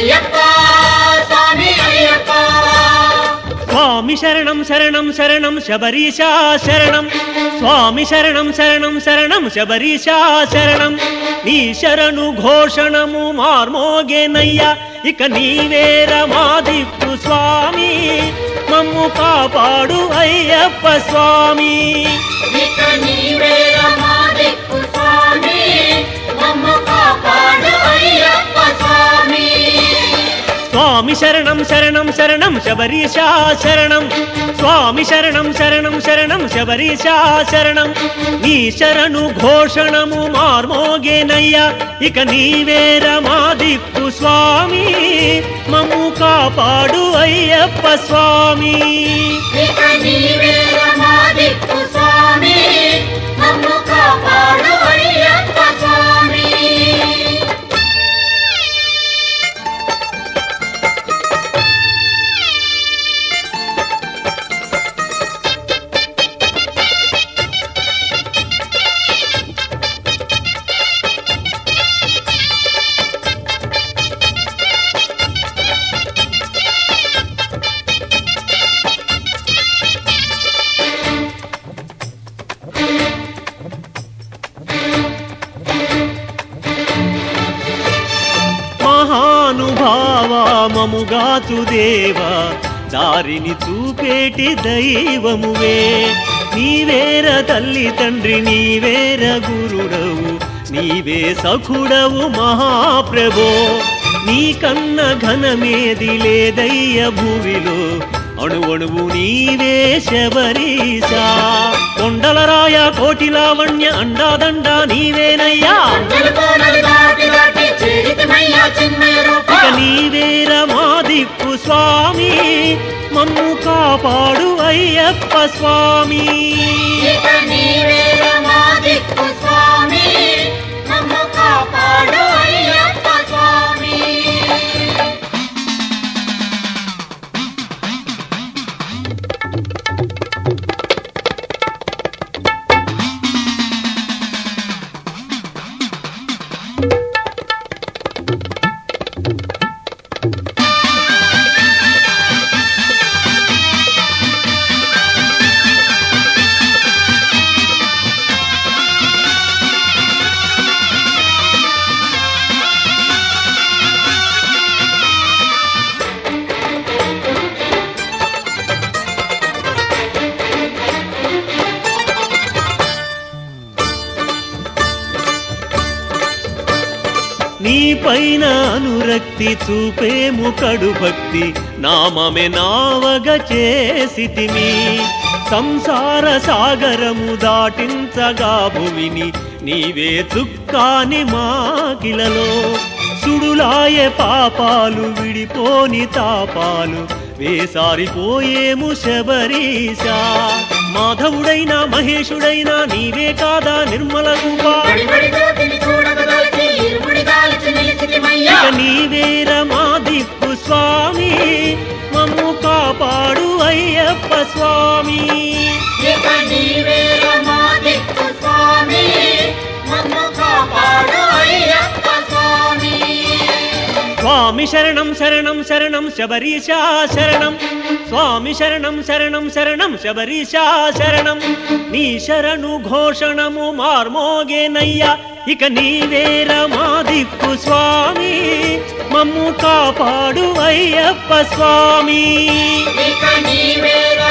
అయ్యప్ప స్వామి అయ్యప్ప స్వామి శరణం శరణం శరణం శబరీశా శరణం స్వామి శరణం శరణం శరణం శబరీశా శరణం నీ శరణు ఘోషణము మార్మోగేనయ్యా ఇక నీవేర మా దిక్కు స్వామి మమ్ము కాపాడు అయ్యప్ప స్వామి ఇక నీవే మా దిక్కు స్వామి మమ్ము కాపాడు అయ్యప్ప స్వామి స్వామి శరణం శరణం శరణం శబరీశా శరణం స్వామి శరణం శరణం శరణం శబరీశా శరణం నీ శరణు ఘోషణము మార్మోగేనయ్యా ఇక నీవేర మా దిక్కు స్వామి మమ్ము కాపాడు అయ్యప్ప స్వామి ఇక నీవే మా దిక్కు స్వామి మమ్ము కాపాడు అయ్యప్ప స్వామి మహానుభావమముగాచు దేవా దారిని చూపేటి దైవమువే నీవేర తల్లి తండ్రి నీవేర గురుడవు నీవే సఖుడవు మహాప్రభో నీకన్న ఘనమేది లేదయ్య భూమిలో అణువణువు నీవే శబరీశా కొండలరాయ కోటి లావణ్య అండాదండ నీవేనయ్యా నలుకోనలు దాటి దాటి చేరితిమయ్యా చిన్మయ రూప ఇక నీవేర మా దిక్కు స్వామి మమ్ము కాపాడు అయ్యప్ప స్వామి ఇక నీవే మా దిక్కు స్వామి మమ్ము కాపాడు అయ్యప్ప స్వామి నీ పైన అనురక్తి చూపేము కడు భక్తి నామమే నావగ చేసితిమి సంసార సాగరము దాటించగా భువిని నీవే చుక్కాని మాకిలలో సుడులాయే పాపాలు విడిపోని తాపాలు వేసారిపోయేము శబరీశా మాధవుడైనా మహేశుడైనా నీవే కాదా నిర్మల రూపా బడిబడి జ్యోతిని చూడగదలిచి ఇరుముడి గాలిచి నిలిచితిమయ్యా ఇక నీవేర మా దిక్కు స్వామి మమ్ము కాపాడు అయ్యప్ప స్వామి ఇక నీవే మా దిక్కు స్వామి మమ్ము కాపాడు అయ్యప్ప స్వామి స్వామి శరణం శరణం శరణం శబరీశా శరణం స్వామి శరణం శరణం శరణం శబరీశా శరణం నీ శరణు ఘోషణము మార్మోగేనయ్యా ఇక నీవేర మా దిక్కు స్వామి మమ్ము కాపాడు అయ్యప్ప స్వామి ఇక నీవే